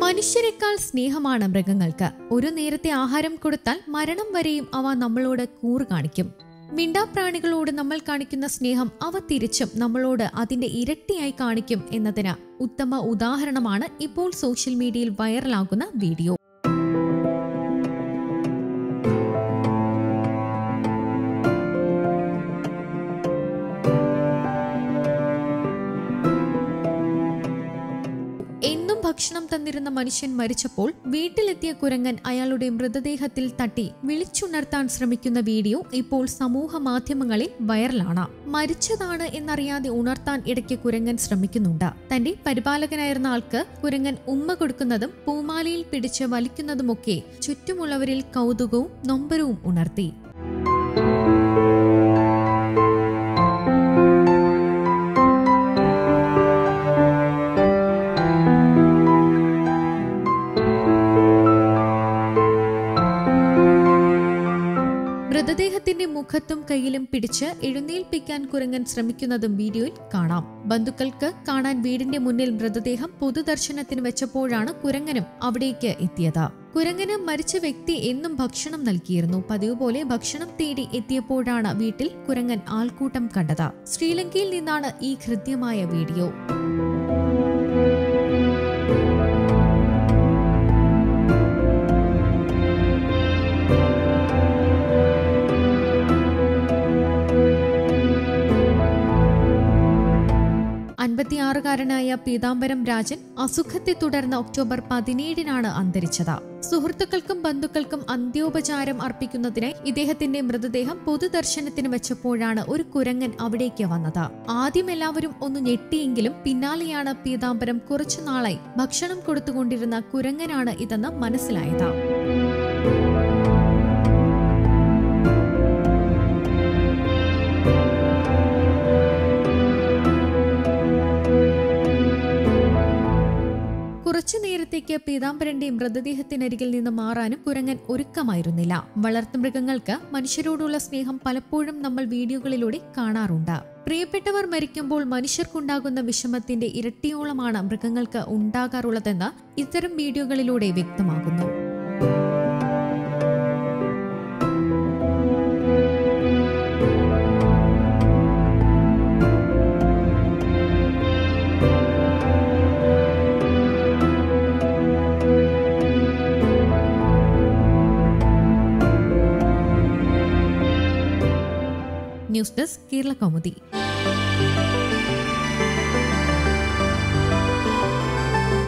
മനുഷ്യരെക്കാൾ സ്നേഹമാണ് മൃഗങ്ങൾക്ക് ഒരു നേരത്തെ ആഹാരം കൊടുത്താൽ മരണം വരെയും അവ നമ്മളോട് കൂറ് കാണിക്കും മിണ്ടാപ്രാണികളോട് നമ്മൾ കാണിക്കുന്ന സ്നേഹം അവ തിരിച്ചും നമ്മളോട് അതിന്റെ ഇരട്ടിയായി കാണിക്കും എന്നതിന് ഉത്തമ ഉദാഹരണമാണ് ഇപ്പോൾ സോഷ്യൽ മീഡിയയിൽ വൈറലാകുന്ന വീഡിയോ എന്നും ഭക്ഷണം തന്നിരുന്ന മനുഷ്യൻ മരിച്ചപ്പോൾ വീട്ടിലെത്തിയ കുരങ്ങൻ അയാളുടെ മൃതദേഹത്തിൽ തട്ടി വിളിച്ചുണർത്താൻ ശ്രമിക്കുന്ന വീഡിയോ ഇപ്പോൾ സമൂഹ മാധ്യമങ്ങളിൽ വൈറലാണ് മരിച്ചതാണ് എന്നറിയാതെ ഉണർത്താൻ ഇടയ്ക്ക് കുരങ്ങൻ ശ്രമിക്കുന്നുണ്ട് തന്റെ പരിപാലകനായിരുന്ന ആൾക്ക് കുരങ്ങൻ ഉമ്മ കൊടുക്കുന്നതും പൂമാലയിൽ പിടിച്ച് വലിക്കുന്നതുമൊക്കെ ചുറ്റുമുള്ളവരിൽ കൗതുകവും നൊമ്പരവും ഉണർത്തി മൃതദേഹത്തിന്റെ മുഖത്തും കയ്യിലും പിടിച്ച് എഴുന്നേൽപ്പിക്കാൻ കുരങ്ങൻ ശ്രമിക്കുന്നതും വീഡിയോയിൽ കാണാം ബന്ധുക്കൾക്ക് കാണാൻ വീടിന്റെ മുന്നിൽ മൃതദേഹം പൊതുദർശനത്തിന് വെച്ചപ്പോഴാണ് കുരങ്ങനും അവിടേക്ക് എത്തിയത് കുരങ്ങന് മരിച്ച വ്യക്തി എന്നും ഭക്ഷണം നൽകിയിരുന്നു പതിവ് പോലെ ഭക്ഷണം തേടി എത്തിയപ്പോഴാണ് വീട്ടിൽ കുരങ്ങൻ ആൾക്കൂട്ടം കണ്ടത് ശ്രീലങ്കയിൽ നിന്നാണ് ഈ ഹൃദ്യമായ വീഡിയോ അൻപത്തിയാറുകാരനായ പീതാംബരം രാജൻ അസുഖത്തെ തുടർന്ന് ഒക്ടോബർ പതിനേഴിനാണ് അന്തരിച്ചത് സുഹൃത്തുക്കൾക്കും ബന്ധുക്കൾക്കും അന്ത്യോപചാരം അർപ്പിക്കുന്നതിനായി ഇദ്ദേഹത്തിന്റെ മൃതദേഹം പൊതുദർശനത്തിന് വെച്ചപ്പോഴാണ് ഒരു കുരങ്ങൻ അവിടേക്ക് വന്നത് ആദ്യം എല്ലാവരും ഒന്ന് ഞെട്ടിയെങ്കിലും പിന്നാലെയാണ് പീതാംബരം കുറച്ചു നാളായി ഭക്ഷണം കൊടുത്തുകൊണ്ടിരുന്ന കുരങ്ങനാണ് ഇതെന്ന് മനസ്സിലായത് കുറച്ചു നേരത്തേക്ക് പീതാംബരന്റെ മൃതദേഹത്തിനരികിൽ നിന്ന് മാറാനും കുരങ്ങൻ ഒരുക്കമായിരുന്നില്ല വളർത്തുമൃഗങ്ങൾക്ക് മനുഷ്യരോടുള്ള സ്നേഹം പലപ്പോഴും നമ്മൾ വീഡിയോകളിലൂടെ കാണാറുണ്ട് പ്രിയപ്പെട്ടവർ മരിക്കുമ്പോൾ മനുഷ്യർക്കുണ്ടാകുന്ന വിഷമത്തിന്റെ ഇരട്ടിയോളമാണ് മൃഗങ്ങൾക്ക് ഉണ്ടാകാറുള്ളതെന്ന് ഇത്തരം വീഡിയോകളിലൂടെ വ്യക്തമാകുന്നു ന്യൂസ് ഡെസ്ക് കേരള കൗമുദി